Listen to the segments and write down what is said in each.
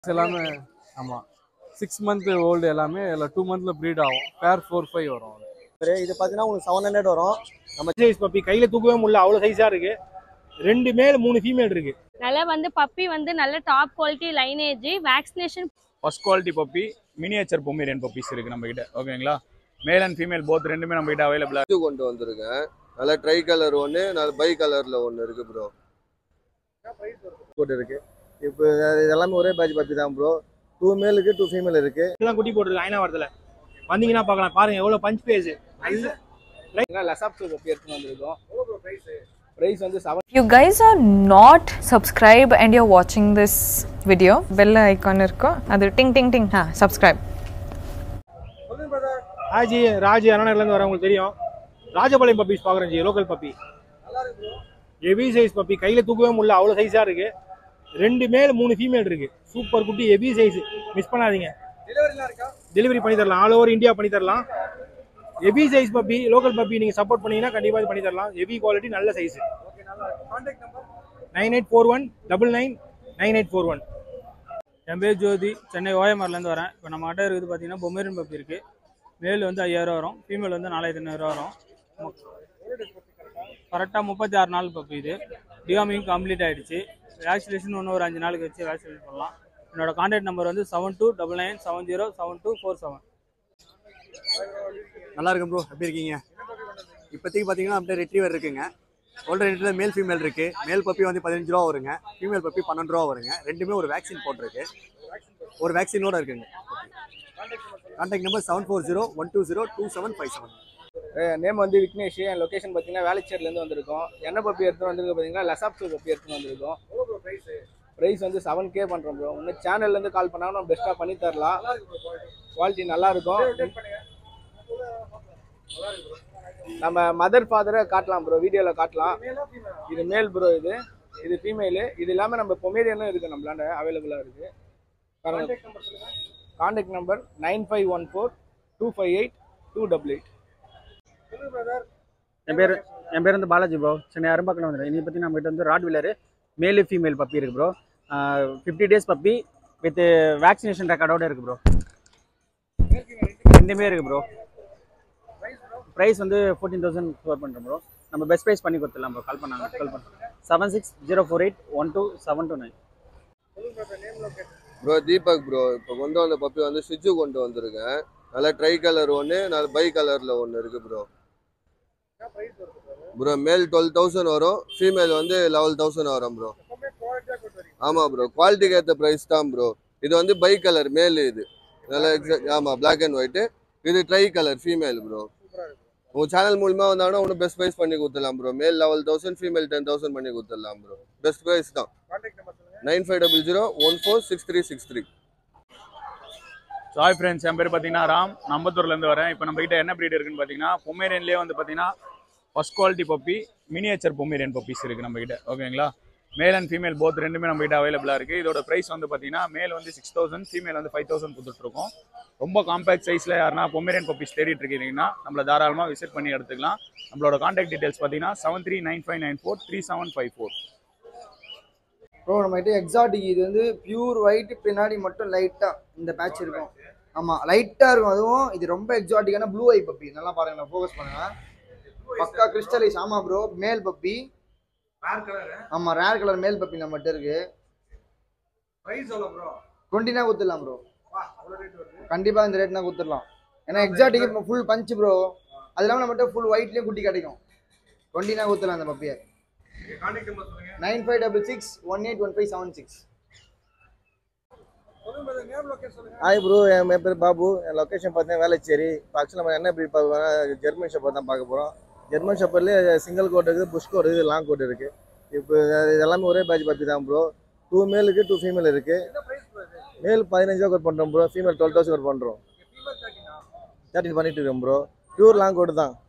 எல்லாமே ஆமாம் six month old எல்லாமே இல்லை டூ மந்த்தில் ப்ரீட் ஆகும் பேர் ஃபோர் ஃபைவ் வரும் அது இது பார்த்தீங்கன்னா உங்களுக்கு செவன் ஹண்ட்ரட் வரும் நம்ம சைஸ் பப்பி கையில தூக்கவே முடியல அவ்வளவு சைஸா இருக்கு ரெண்டு மேல் மூணு ஃபீமேல் இருக்கு நல்லா வந்து பப்பி வந்து நல்ல top quality lineage vaccination first quality puppy miniature Pomeranian puppies இருக்கு நம்ம கிட்ட ஓகேங்களா மேல் அண்ட் ஃபீமேல் போத் ரெண்டுமே நம்ம கிட்ட அவைலபிளா இது கொண்டு வந்திருக்கேன் நல்ல ட்ரை கலர் ஒன்று நல்ல பை கலர்ல ஒன்று இருக்கு ப்ரோ போட்டு இருக்கு இப்போ இது எல்லாமே ஒரே பேட்ச் பப்பி தான் ப்ரோ டூ மேலுக்கு டூ ஃபீமேல் இருக்கு இதெல்லாம் குட்டி போட்டுருக்கு ஐநாவரத்துல வந்தீங்கன்னா பார்க்கலாம் பாருங்க எவ்வளவு பஞ்ச் பேஸ் நல்ல லசாப் சூப் பப்பி எடுத்துன்னு வந்திருக்கோம் ப்ரைஸ் வந்து seven you guys are not subscribed and you're watching this video bell icon irko adu ting ting ting ha subscribe Raji Raji அரணர்ல இருந்து வரவங்களுக்கு தெரியும் ராஜபாளையம் பப்பீஸ் பாக்குறேன் ji local puppy heavy size puppy கையில தூக்கவே முடியல அவ்வளவு சைஸா இருக்கு ரெண்டு மேல் மூணு ஃபீமேல் இருக்கு சூப்பர் குட்டி ஹெவி சைஸ் மிஸ் பண்ணாதீங்க டெலிவரி பண்ணி தரலாம் ஆல் ஓவர் இந்தியா பண்ணி தரலாம் heavy size puppy local puppy நீங்க சப்போர்ட் பண்ணீங்கன்னா கண்டிப்பா இது பண்ணி தரலாம் ஹெவி குவாலிட்டி நல்ல size nine eight four one double nine nine eight four one என் பேர் ஜோதி சென்னை ஓஎம்ஆர்லேருந்து வரேன் இப்போ நம்ம கிட்ட இருக்குது பார்த்தீங்கன்னா பொம்மேரியன் பப்பி இருக்குது மேல் வந்து ஐயாயிரம் வரும் ஃபீமேல் வந்து நாலாயிரத்தி ஐநூறுரூவா வரும் கரெக்டாக முப்பத்தி ஆறு நாள் பப்பி இது டிகாமிங் கம்ப்ளீட் ஆயிடுச்சு வேக்சினேஷன் இன்னும் ஒரு அஞ்சு நாளுக்கு வச்சு வேக்சினேஷன் பண்ணலாம் என்னோட கான்டாக்ட் நம்பர் வந்து seven two double nine seven zero seven two four seven நல்லா இருக்கும் ப்ரோ எப்படி இருக்கீங்க இப்போதைக்கு பார்த்தீங்கன்னா அப்படியே ரெட்ரீவர் இருக்குங்க ஓல்டர் ரெட்டில் மேல் ஃபீமேல் இருக்கு மேல் பப்பி வந்து பதினஞ்சு ரூபா வருங்க ஃபீமேல் பப்பி பன்னெண்டு ரூபா வருங்க ரெண்டுமே ஒரு வேக்சின் போட்டிருக்கு ஒரு வேக்சினோட இருக்குங்க contact number seven four zero one two zero two seven five seven name வந்து விக்னேஷ் என் லொகேஷன் பார்த்தீங்கன்னா வேலைச்சேரிலேருந்து வந்திருக்கோம் என்ன பப்பி எடுத்துன்னு வந்திருக்கு பார்த்தீங்கன்னா லசாப் சூப் பப்பி எடுத்துன்னு வந்திருக்கோம் ப்ரைஸ் வந்து செவன் கே பண்ணுறோம் ப்ரோ இன்னும் சேனல்லேருந்து கால் பண்ணாங்கன்னா நம்ம பெஸ்ட்டாக பண்ணி தரலாம் குவாலிட்டி நல்லா இருக்கும் நம்ம மதர் ஃபாதரை காட்டலாம் ப்ரோ வீடியோவில் காட்டலாம் இது மேல் ப்ரோ இது இது ஃபீமேலு இது இல்லாமல் நம்ம பொமேரியனும் இருக்குது நம்மளாண்ட அவைலபிளாக இருக்குது பாருங்க contact number nine five one four two five eight two double eight என் பேர் என் பேர் வந்து பாலாஜி ப்ரோ சென்னை அரும்பாக்கம் வந்துடும் இனி பற்றி நம்மகிட்ட வந்து rottweiler male female puppy இருக்குது bro fifty days puppy with vaccination ரெக்கார்டோட இருக்குது ப்ரோ ரெண்டுமே இருக்குது ப்ரோ ப்ரைஸ் வந்து ஃபோர்டீன் தௌசண்ட் ஸ்கோர் பண்ணுறோம் ப்ரோ நம்ம பெஸ்ட் ப்ரைஸ் பண்ணி கொடுத்துடலாம் ப்ரோ கால் பண்ணாங்க கால் பண்ணுறோம் seven six zero four eight one two seven two nine bro Deepak bro இப்போ கொண்டு வந்த பப்பி வந்து சுவிட்சு கொண்டு வந்திருக்கேன் நல்ல ட்ரை கலர் ஒன்று நல்ல பை கலர்ல ஒன்று இருக்கு bro bro male twelve thousand வரும் ஃபீமேல் வந்து லெவல் தௌசண்ட் வரும் ப்ரோ ஆமாம் ப்ரோ குவாலிட்டிக்கு ஏற்ற ப்ரைஸ் தான் ப்ரோ இது வந்து பை கலர் மேல் இது நல்ல எக்ஸாக்ட் ஆமாம் பிளாக் அண்ட் ஒயிட்டு இது ட்ரை கலர் ஃபீமேல் ப்ரோ உங்கள் சேனல் மூலிமா வந்தாங்கன்னா ஒன்றும் பெஸ்ட் ப்ரைஸ் பண்ணி கொடுத்துடலாம் bro male eleven thousand female ten thousand பண்ணி கொடுத்துடலாம் ப்ரோ பெஸ்ட் ப்ரைஸ் தான் nine five double zero one four six three six three Sai friends என் பேர் பார்த்தீங்கன்னா ராம் நம்பத்தூர்லேருந்து வரேன் இப்போ நம்ம கிட்ட என்ன ப்ரீட் இருக்குன்னு பார்த்தீங்கன்னா பொமேரியன்லேயே வந்து பார்த்தீங்கன்னா first quality puppy miniature Pomeranian puppies இருக்குது நம்ம கிட்ட ஓகேங்களா மேல் அண்ட் ஃபீமேல் போத் ரெண்டுமே நம்ம கிட்ட அவைலபிளாக இருக்குது இதோட ப்ரைஸ் வந்து பார்த்தீங்கன்னா மேல் வந்து சிக்ஸ் தௌசண்ட் ஃபீமேல் வந்து ஃபைவ் தௌசண்ட் கொடுத்துட்ருக்கோம் ரொம்ப காம்பேக்ட் சைஸில் யாருன்னா பொமேரியன் பப்பீஸ் தேடிட்டு இருக்கீங்கன்னா நம்மள தாராளமாக விசிட் பண்ணி எடுத்துக்கலாம் நம்மளோட காண்டாக்ட் டீடைல்ஸ் பார்த்தீங்கன்னா seven three nine five nine four three seven five four bro நம்மகிட்ட எக்ஸாட்டிக் இது வந்து பியூர் ஒயிட் பின்னாடி மட்டும் லைட்டாக இந்த பேட்ச் இருக்கும் ஆமாம் லைட்டாக இருக்கும் அதுவும் இது ரொம்ப எக்ஸாட்டிக்கான ப்ளூ ஐ பப்பி நல்லா பாருங்க நான் ஃபோக்கஸ் பண்ணுங்க பக்கா கிறிஸ்டலைஸ் ஆமாம் ப்ரோ மேல் பப்பி ஆமாம் ரேர் கலர் மேல் பப்பி நம்மகிட்ட இருக்கு டுவெண்ட்டினா கொடுத்துடலாம் ப்ரோ கண்டிப்பாக இந்த ரேட்னா கொடுத்துடலாம் ஏன்னா எக்ஸாட்டிக் இப்போ ஃபுல் பஞ்ச் ப்ரோ அது இல்லாமல் நம்மகிட்ட ஃபுல் ஒயிட்லேயும் குட்டி கிடைக்கும் டுவெண்ட்டினா கொடுத்துடலாம் அந்த பப்பியை nine five double six one eight one five seven six hi bro என் என் பேர் பாபு என் லொக்கேஷன் பார்த்தீங்கன்னா வேலைச்சேரி இப்போ ஆக்சுவலாக நம்ம என்ன ப்ரீட் பார்க்க ஜெர்மன் ஷெப்பர் தான் பார்க்க போகிறோம் ஜெர்மன் ஷெப்பர்லேயே சிங்கிள் கோட் இருக்குது புஷ் கோட் இருக்குது லாங் கோட் இருக்குது இப்போ இது எல்லாமே ஒரே பேட்ச் பப்பி தான் ப்ரோ டூ மேலுக்கு டூ ஃபீமேல் இருக்குது மேல் பதினஞ்சு ரூபா கோட் பண்ணுறோம் bro female twelve thousand quote பண்ணுறோம் தேர்ட்டின் பண்ணிட்டு இருக்கோம் ப்ரோ பியூர் லாங் கோட் தான்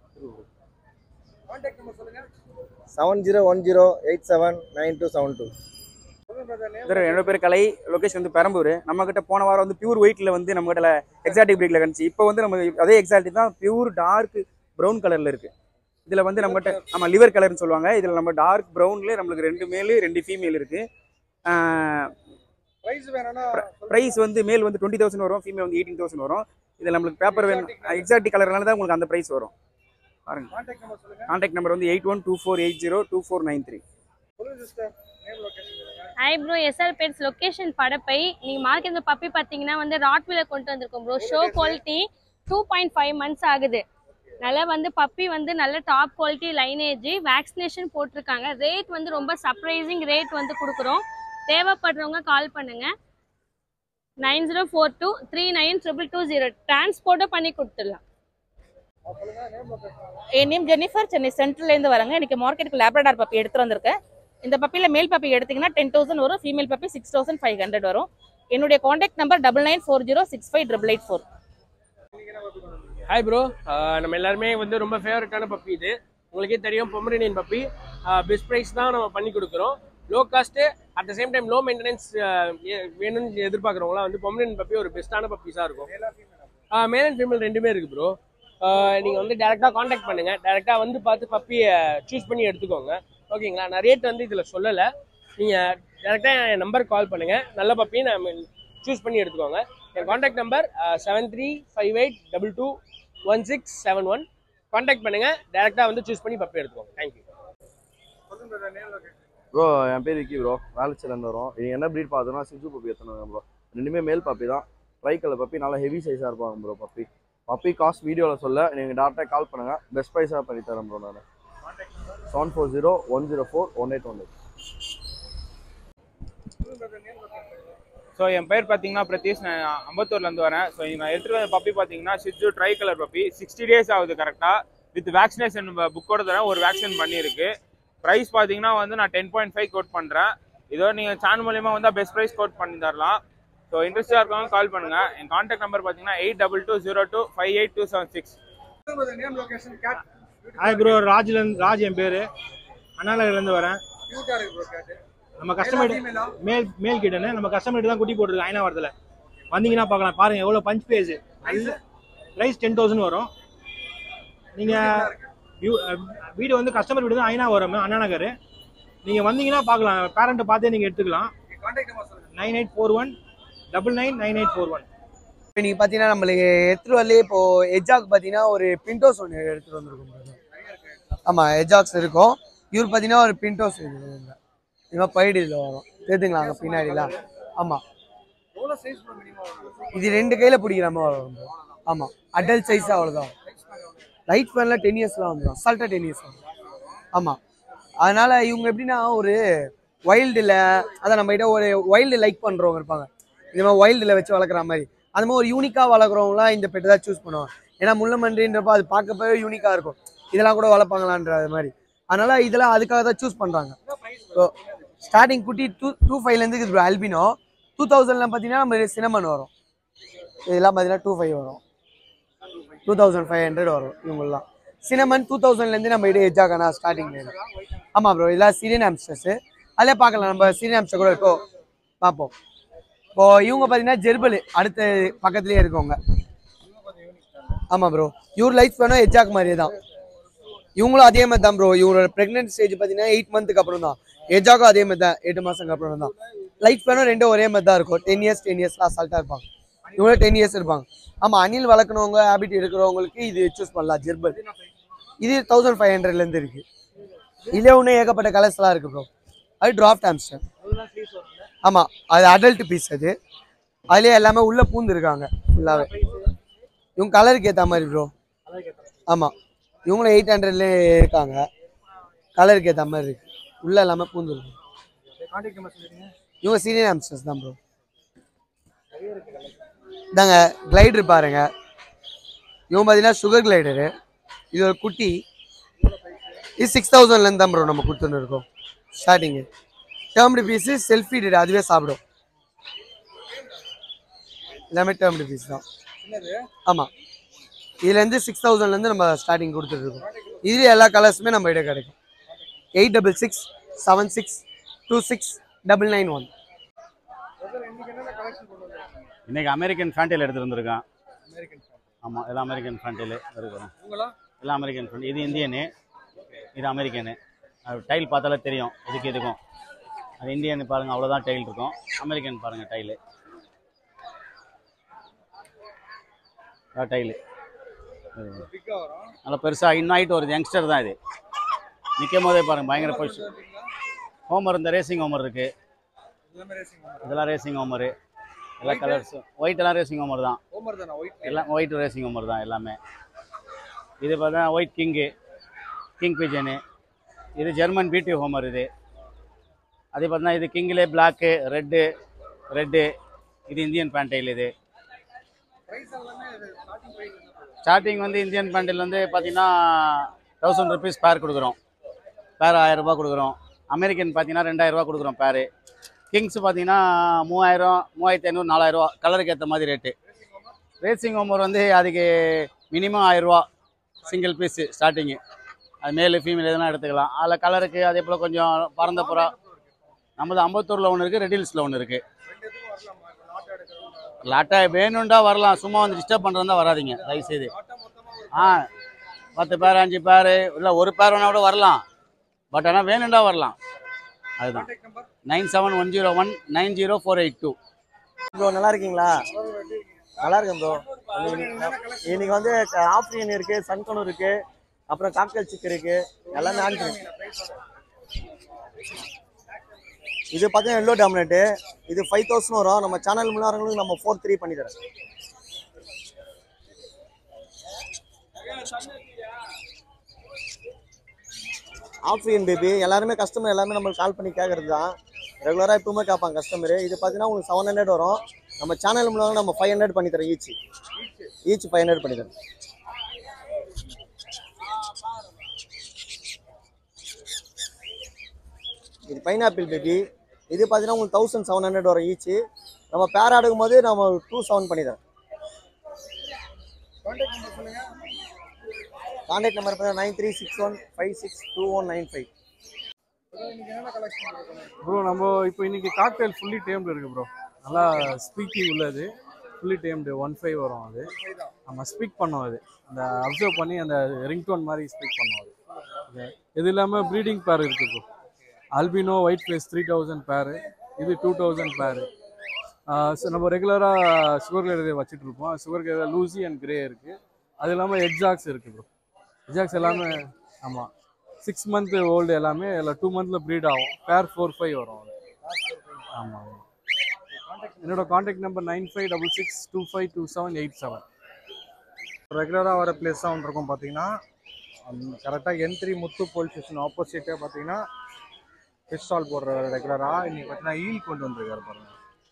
seven zero one zero eight seven nine two seven two sir என்னோட பேர் கலை லொகேஷன் வந்து பெரம்பூர் நம்ம கிட்ட போன வாரம் வந்து பியூர் ஒயிட்ல வந்து நம்ம கிட்ட எக்ஸாட்டிக் பிரீட்ல கிடச்சி இப்போ வந்து நம்ம அதே எக்ஸாட்டிக் தான் பியூர் டார்க் ப்ரௌன் கலர்ல இருக்கு இதுல வந்து நம்ம கிட்ட ஆமா லிவர் கலர்னு சொல்லுவாங்க இதுல நம்ம டார்க் ப்ரௌன்ல நம்மளுக்கு ரெண்டு மேலு ரெண்டு ஃபீமேல் இருக்கு பிரைஸ் வேணும்னா ப்ரைஸ் வந்து மேல் வந்து டுவெண்ட்டி தௌசண்ட் வரும் ஃபீமேல் வந்து எயிட்டீன் தௌசண்ட் வரும் இதில் நம்மளுக்கு பேப்பர் வேணும் எக்ஸாக்ட் கலர்னால தான் உங்களுக்கு அந்த ப்ரைஸ் வரும் பாருங்க கான்டாக்ட் நம்பர் சொல்லுங்க கான்டாக்ட் நம்பர் வந்து eight one two four eight zero two four nine three சொல்லுங்க சிஸ்டர் நேம் லொகேஷன் சொல்லுங்க hi bro SR pets location Padappai நீங்கள் மார்க்கெட்டில் பப்பி பார்த்தீங்கன்னா வந்து ராட்வில கொண்டு வந்திருக்கோம் bro show quality two point five months ஆகுது நல்லா வந்து பப்பி வந்து நல்ல டாப் குவாலிட்டி லைனேஜ் வேக்சினேஷன் போட்டிருக்காங்க ரேட் வந்து ரொம்ப சர்ப்ரைசிங் ரேட் வந்து கொடுக்குறோம் தேவைப்படுறவங்க கால் பண்ணுங்க nine zero four two three nine triple two zero டிரான்ஸ்போர்ட்டும் பண்ணி கொடுத்துடலாம் என் நேம் ஜெனிஃபர் சென்னை சென்ட்ரல்லேருந்து வரேங்க இன்னைக்கு மார்க்கெட்டுக்கு லேப்ரடார் பப்பி எடுத்து வந்திருக்கேன் இந்த பப்பியில் மேல் பப்பி எடுத்தீங்கன்னா டென் தௌசண்ட் வரும் female puppy six thousand five hundred வரும் என்னுடைய contact number double nine four zero six five triple eight four hi bro நம்ம எல்லாருமே வந்து ரொம்ப ஃபேவரட்டான பப்பி இது உங்களுக்கே தெரியும் பொமரேனியன் பப்பி பெஸ்ட் ப்ரைஸ் தான் நம்ம பண்ணி கொடுக்குறோம் low cost at the same time low maintenance வேணும்னு எதிர்பார்க்குறவங்களாம் வந்து பொமரேனியன் பப்பி ஒரு பெஸ்ட்டான பப்பீஸாக இருக்கும் மேல் அண்ட் ஃபீமேல் ரெண்டுமே இருக்குது ப்ரோ நீங்கள் வந்து டேரெக்டாக காண்டாக்ட் பண்ணுங்கள் டேரெக்டாக வந்து பார்த்து பப்பியை சூஸ் பண்ணி எடுத்துக்கோங்க ஓகேங்களா நான் ரேட் வந்து இதில் சொல்லலை நீங்கள் டேரெக்டாக என் நம்பருக்கு கால் பண்ணுங்கள் நல்ல பப்பியை நான் சூஸ் பண்ணி எடுத்துக்கோங்க என் contact number seven three five eight double two one six seven one contact பண்ணுங்கள் டேரெக்டாக வந்து சூஸ் பண்ணி பப்பி எடுத்துக்கோங்க தேங்க்யூ சொல்லுங்க நேம் லொகேஷன் ப்ரோ என் பேர் விக்கி ப்ரோ வேலைச்சிலேருந்து வரும் இது என்ன ப்ரீட் பார்த்தோன்னா சிசு பப்பி எத்தனை ப்ரோ ரெண்டுமே மேல் பப்பி தான் ட்ரை கலர் பப்பி நல்லா ஹெவி சைஸாக இருப்பாங்க ப்ரோ பப்பி பப்பி காஸ்ட் வீடியோவில் சொல்ல நீங்கள் டேரெக்டாக கால் பண்ணுங்கள் பெஸ்ட் ப்ரைஸாக பண்ணி தரேன் ப்ரோ நான் seven four zero one zero four one eight one eight so என் பேர் பார்த்தீங்கன்னா பிரதீஷ் நான் அம்பத்தூர்லேருந்து வரேன் ஸோ நான் எடுத்துகிட்டு வந்த பப்பி பார்த்தீங்கன்னா சிச்சு tri colour puppy sixty days ஆகுது கரெக்டாக வித் வேக்சினேஷன் புக்கோட தரேன் ஒரு வேக்சின் பண்ணியிருக்கு ப்ரைஸ் பார்த்தீங்கன்னா வந்து நான் டென் பாயிண்ட் ஃபைவ் கோட் பண்ணுறேன் இதோ நீங்கள் சேனல் மூலியமாக வந்தால் பெஸ்ட் ப்ரைஸ் கோட் பண்ணி தரலாம் ஸோ இன்ட்ரெஸ்டாக இருக்கவங்க கால் பண்ணுங்கள் என் காண்டாக்ட் நம்பர் பார்த்தீங்கன்னா eight double two zero two five eight two seven six name location cat hi bro ராஜ்லேருந்து ராஜ் என் பேர் அண்ணாநகர்லேருந்து வரேன் கியூட்டா இருக்கு ப்ரோ கேட் நம்ம கஸ்டமர் female-ஆ? மேல் மேல் கிட்டனு நம்ம கஸ்டமர் தான் குட்டி போட்டுருக்கு ஐநாவரத்தில் வந்தீங்கன்னா பார்க்கலாம் பாருங்க எவ்வளோ punch face price ten thousand வரும் நீங்கள் வீடு வந்து கஸ்டமர் வீடு தான் ஐநா வரும் அண்ணா நகர் நீங்கள் வந்தீங்கன்னா பார்க்கலாம் பேரண்ட்டை பார்த்தே நீங்கள் எடுத்துக்கலாம் கான்டாக்ட் நம்பர் சொல்லுங்க nine eight four one double nine nine eight four one இப்போ நீங்கள் பார்த்தீங்கன்னா நம்மளுக்கு எடுத்துகிட்டு வரலே இப்போ எஜாக் பார்த்தீங்கன்னா ஒரு பின்டோஸ் ஒன்று எடுத்துகிட்டு வந்திருக்கோம் ஆமாம் எஜாக்ஸ் இருக்கும் இவர் பார்த்தீங்கன்னா ஒரு பின்டோஸ் இருக்குது இவன் பைடு இதில் வரும் தெரியுதுங்களா அங்கே பின்னாடிலாம் ஆமாம் எவ்வளோ சைஸ் ப்ரோ மினிமம் இது ரெண்டு கையில் பிடிக்கிற மாதிரி வரும் bro. ஆமாம் அடல்ட் சைஸ் அவ்வளோதான் லைட் ஃபேனில் டென் இயர்ஸ்லாம் வந்துடும் அசால்ட்டாக டென் இயர்ஸ் வரும் ஆமாம் அதனால் இவங்க எப்படின்னா ஒரு வைல்டில் அதான் நம்மகிட்ட ஒரு வைல்டு லைக் பண்ணுறவங்க இருப்பாங்க இந்த மாதிரி வைல்டில் வச்சு வளர்க்குற மாதிரி அந்த மாதிரி ஒரு யூனிக்காக வளர்க்குறவங்களாம் இந்த பெட்டை தான் சூஸ் பண்ணுவாங்க ஏன்னா முள்ளமன்றின்றப்ப அது பார்க்கப்பவே யூனிக்காக இருக்கும் இதெல்லாம் கூட வளர்ப்பாங்களான்ற மாதிரி அதனால் இதெல்லாம் அதுக்காக தான் சூஸ் பண்ணுறாங்க ஸோ ஸ்டார்டிங் குட்டி டூ டூ ஃபைவ்லேருந்து இருக்குது அல்பினோ டூ தௌசண்ட்ல பார்த்தீங்கன்னா நம்ம சினமன் வரும் இதெல்லாம் பார்த்தீங்கன்னா டூ ஃபைவ் வரும் டூ தௌசண்ட் ஃபைவ் ஹண்ட்ரட் வரும் இவங்கெல்லாம் சினமன் டூ தௌசண்ட்லேருந்து நம்ம இடம் எஜ்ஜாகனா ஸ்டார்டிங் ஆமாம் ப்ரோ இதெல்லாம் சீரியன் ஆம்ஸ்டர்ஸு அதிலே பார்க்கலாம் நம்ம சீரியன் ஆம்ஸ்டர் கூட இருக்கோ பார்ப்போம் இப்போ இவங்க பார்த்தீங்கன்னா ஜெர்பல் அடுத்த பக்கத்துலேயே இருக்கவங்க ஆமாம் ப்ரோ இவர் லைஃப் வேணும் எஜ்ஜாக் மாதிரியே தான் இவங்களும் அதே மாதிரி தான் ப்ரோ இவரோட ப்ரெக்னென்ட் ஸ்டேஜ் பார்த்தீங்கன்னா எயிட் மந்த்துக்கு அப்புறம் தான் எஜாகும் அதே மாதிரி தான் எட்டு மாதத்துக்கு அப்புறம் தான் லைஃப் வேணும் ரெண்டும் ஒரே மாதிரி தான் இருக்கும் டென் இயர்ஸ் டென் இயர்ஸ்லாம் அசால்ட்டாக இருப்பாங்க இவங்களும் டென் இயர்ஸ் இருப்பாங்க ஆமாம் அணில் வளர்க்கணவங்க ஹேபிட் இருக்கிறவங்களுக்கு இது சூஸ் பண்ணலாம் ஜெர்பல் இது தௌசண்ட் ஃபைவ் ஹண்ட்ரட்லேருந்து இருக்குது இதிலே ஒன்றும் ஏகப்பட்ட கலர்ஸ்லாம் இருக்குது ப்ரோ அது டிராஃப்ட் ஆம்ஸ்டர் ஆமாம் அது அடல்ட் பீஸ் அது அதுலேயே எல்லாமே உள்ளே பூந்து இருக்காங்க ஃபுல்லாகவே இவங்க கலருக்கு ஏற்ற மாதிரி ப்ரோ ஆமாம் இவங்களும் எயிட் ஹண்ட்ரட்லேயே இருக்காங்க கலருக்கு ஏற்ற மாதிரி இருக்கு உள்ளே எல்லாமே பூந்து இருக்கு கான்டாக்ட் நம்பர் சொல்லுங்க இவங்க சீனியர் ஆம்ஸ்டர்ஸ் தான் ப்ரோ இதாங்க கிளைடர் பாருங்க இவங்க பார்த்தீங்கன்னா சுகர் கிளைடரு இது ஒரு குட்டி இது சிக்ஸ் தௌசண்ட்லேருந்து தான் ப்ரோ நம்ம கொடுத்துன்னு இருக்கோம் ஸ்டார்டிங்கு டேர்ம்டு பீஸு செல்ஃபி அதுவே சாப்பிடும் எல்லாமே டேர்ம்டு பீஸ் தான் என்னது ஆமாம் இதுலேருந்து சிக்ஸ் தௌசண்ட்லேருந்து நம்ம ஸ்டார்டிங் கொடுத்துட்ருக்கோம் இதுலேயே எல்லா கலர்ஸுமே நம்ம இடம் கிடைக்கும் eight double six seven six two six double nine one இன்னைக்கு என்னென்ன கலெக்ஷன் கொண்டு வந்திருக்கீங்க இன்னைக்கு அமெரிக்கன் ஃபேண்டில் எடுத்துட்டு வந்திருக்கான் அமெரிக்கன் ஆமாம் எல்லாம் அமெரிக்கன் ஃபேண்டில் இருக்கிறோம் உங்களா எல்லாம் அமெரிக்கன் ஃபேண்ட் இது இந்தியனு இது அமெரிக்கனு அது டைல் பார்த்தாலே தெரியும் இதுக்கு இதுக்கும் அது இந்தியன் பாருங்கள் அவ்வளோதான் டைல் இருக்கும் அமெரிக்கன் பாருங்கள் டைலு டைலு நல்லா பெருசாக இன்னும் ஹைட் வருது யங்ஸ்டர் தான் இது நிற்கும் போதே பாருங்கள் பயங்கர பொசிஷன் ஹோமர் இந்த ரேசிங் ஹோமர் இருக்குது இதெல்லாம் ரேசிங் ஹோமரு எல்லா கலர்ஸ் ஒயிட் எல்லாம் ரேசிங் ஹோமர் தான் எல்லாம் ஒயிட் ரேசிங் ஹோமர் தான் எல்லாமே இது பார்த்தா ஒயிட் கிங்கு கிங் பிஜனு இது ஜெர்மன் பியூட்டி ஹோமர் இது அதே பார்த்தீங்கன்னா இது கிங்கிலே பிளாக்கு ரெட்டு ரெட்டு இது இந்தியன் பேண்டைல் இது ஸ்டார்டிங் வந்து இந்தியன் பேண்டில் வந்து பார்த்தீங்கன்னா தௌசண்ட் ருபீஸ் பேர் கொடுக்குறோம் பேர் ஆயிரம் ரூபாய் கொடுக்குறோம் அமெரிக்கன் பார்த்தீங்கன்னா ரெண்டாயிரம் ரூபாய் கொடுக்குறோம் பேர் கிங்ஸ் பார்த்தீங்கன்னா மூவாயிரம் மூவாயிரத்தி ஐநூறு நாலாயிரரூவா கலருக்கு ஏற்ற மாதிரி ரேட்டு ரேசிங் ஹோமர் வந்து அதுக்கு மினிமம் ஆயிரரூவா சிங்கிள் பீஸு ஸ்டார்டிங்கு அது மேலு ஃபீமேல் எதுனா எடுத்துக்கலாம் அதில் கலருக்கு அதே போல் கொஞ்சம் பறந்த புறா நம்மளது அம்பத்தூரில் ஒன்று இருக்குது ரெடில்ஸில் ஒன்று இருக்குது லாட்டா வேணும்டா வரலாம் சும்மா வந்து டிஸ்டர்ப் பண்ணுறதா வராதீங்க தயவுசெய்து ஆ பத்து பேர் அஞ்சு பேர் இல்லை ஒரு பேர் வேணா கூட வரலாம் பட் ஆனால் வேணும்டா வரலாம் அதுதான் nine seven one zero one nine zero four eight two bro நல்லா இருக்கீங்களா நல்லா இருக்கேன் ப்ரோ இன்னைக்கு வந்து ஆப்ரியன் இருக்கு சன்கனு இருக்கு அப்புறம் காக்டல் சிக் இருக்கு எல்லாமே ஆன் இது பார்த்தீங்கன்னா எல்லோ டாமினேட்டு இது ஃபைவ் தௌசண்ட் வரும் நம்ம சேனல் முன்னாடி நம்ம ஃபோர் த்ரீ பண்ணி தரேன் ஆப்ரியன் பேபி எல்லாருமே கஸ்டமர் எல்லாமே நம்மளுக்கு கால் பண்ணி கேட்கறது தான் ரெகுலராக எப்பவுமே கேட்பாங்க கஸ்டமர் இது பார்த்தீங்கன்னா உங்களுக்கு செவன் ஹண்ட்ரட் வரும் நம்ம சேனல் மூலம் நம்ம ஃபைவ் ஹண்ட்ரட் பண்ணி தரோம் ஈச் ஈச் ஃபைவ் ஹண்ட்ரட் பண்ணி தரோம் இது பைனாப்பிள் பேபி இது பார்த்தீங்கன்னா உங்களுக்கு தௌசண்ட் செவன் ஹண்ட்ரட் வரும் ஈச் நம்ம பேர் ஆடுக்கும் போது நம்ம டூ செவன் பண்ணி தரோம் கான்டாக்ட் நம்பர் பார்த்தீங்கன்னா nine three six one five six two one nine five bro நம்ம இப்போ இன்னைக்கு காக்டெயில் ஃபுல்லி டேம்டு இருக்கு ப்ரோ நல்லா ஸ்பீக்கிங் உள்ளது ஃபுல்லி டேம்டு ஒன் ஃபைவ் வரும் அது நம்ம ஸ்பீக் பண்ணோம் அது அந்த அப்சர்வ் பண்ணி அந்த ரிங்டோன் மாதிரி ஸ்பீக் பண்ணோம் அது இது- இது இல்லாமல் ப்ரீடிங் பேர் இருக்கு bro albino white face three thousand pair இது டூ தௌசண்ட் பேரு நம்ம ரெகுலராக சுகர் கேர் வச்சுட்டு இருப்போம் சுகர் கேர் லூசி அண்ட் கிரே இருக்குது அது இல்லாமல் எக்ஸாக்ஸ் இருக்குது ப்ரோ எக்ஸாக்ஸ் எல்லாமே ஆமாம் சிக்ஸ் மந்த் ஓல்டு எல்லாமே இல்லை டூ மந்த்தில் ப்ரீட் ஆகும் பேர் ஃபோர் ஃபைவ் வரும் அது ஆமாம் ஆமாம் என்னோட contact number nine five double six two five two seven eight seven ரெகுலராக வர பிளேஸ் தான் ஒன்று இருக்கும் பார்த்தீங்கன்னா கரெக்டாக என் த்ரீ முத்து போலீஸ் ஸ்டேஷன் ஆப்போசிட்டே பார்த்தீங்கன்னா ஃபிஷ் ஸ்டால் போடுற ரெகுலராக இன்னைக்கு பார்த்தீங்கன்னா ஈல் கொண்டு வந்திருக்காரு பாருங்க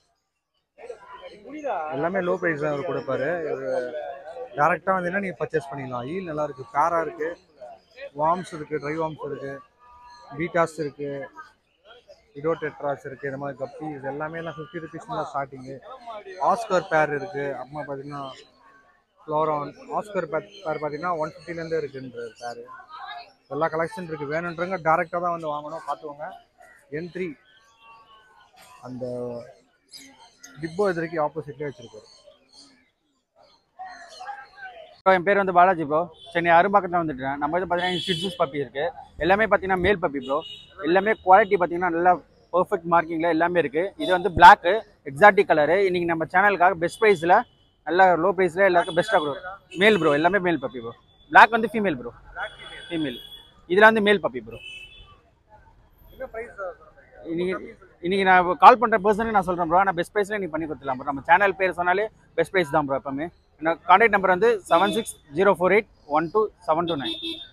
எல்லாமே லோ ப்ரைஸ் தான் அவர் கொடுப்பாரு இவர் டேரெக்டாக வந்தீங்கன்னா நீங்கள் பர்ச்சேஸ் பண்ணிடலாம் ஈல் நல்லா இருக்கு பேரா இருக்கு வார்ம்ஸ் இருக்கு ட்ரை வார்ம்ஸ் இருக்கு பீட்டாஸ் இருக்கு இடோ டெட்ராஸ் இருக்கு இந்த மாதிரி கப்பி இது எல்லாமே எல்லாம் ஃபிஃப்டி ருபீஸ் தான் ஸ்டார்டிங்கு ஆஸ்கர் பேர் இருக்கு அப்புறமா பார்த்தீங்கன்னா ஃப்ளோரான் ஆஸ்கர் பேர் பேர் பார்த்தீங்கன்னா ஒன் ஃபிஃப்டிலேருந்து இருக்குன்ற பேர் எல்லா கலெக்ஷன் இருக்குது வேணுன்றவங்க டேரெக்டாக தான் வந்து வாங்கணும் பார்த்துக்கோங்க என் த்ரீ அந்த டிப்போ எதிர்க்கு ஆப்போசிட்லேயே வச்சுருக்காரு ப்ரோ என் பேர் வந்து பாலாஜி ப்ரோ சென்னை அரும்பாக்கத்தில் வந்துட்டேன் நம்ம வந்து பார்த்தீங்கன்னா ஷிட்ஜூஸ் பப்பி இருக்குது எல்லாமே பார்த்தீங்கன்னா மேல் பப்பி ப்ரோ எல்லாமே குவாலிட்டி பார்த்தீங்கன்னா நல்லா பர்ஃபெக்ட் மார்க்கிங்கில் எல்லாமே இருக்குது இது வந்து பிளாக்கு எக்ஸாட்டிக் கலரு இன்றைக்கி நம்ம சேனலுக்காக பெஸ்ட் ப்ரைஸில் நல்ல லோ ப்ரைஸில் எல்லாருக்கும் பெஸ்ட்டாக ப்ரோ மேல் ப்ரோ எல்லாமே மேல் பப்பி ப்ரோ பிளாக் வந்து ஃபீமேல் ப்ரோ ஃபீமேல் இதில் வந்து மேல் பப்பி ப்ரோ இன்னைக்கு இன்னைக்கு நான் கால் பண்ணுற பர்சனுக்கு நான் சொல்கிறேன் ப்ரோ நான் பெஸ்ட் ப்ரைஸில் நீ பண்ணி கொடுத்துலாம் ப்ரோ நம்ம சேனல் பேர் சொன்னாலே பெஸ்ட் ப்ரைஸ் தான் ப்ரோ எப்பவுமே என்னோட கான்டாக்ட் நம்பர் வந்து seven six zero four eight one two seven two nine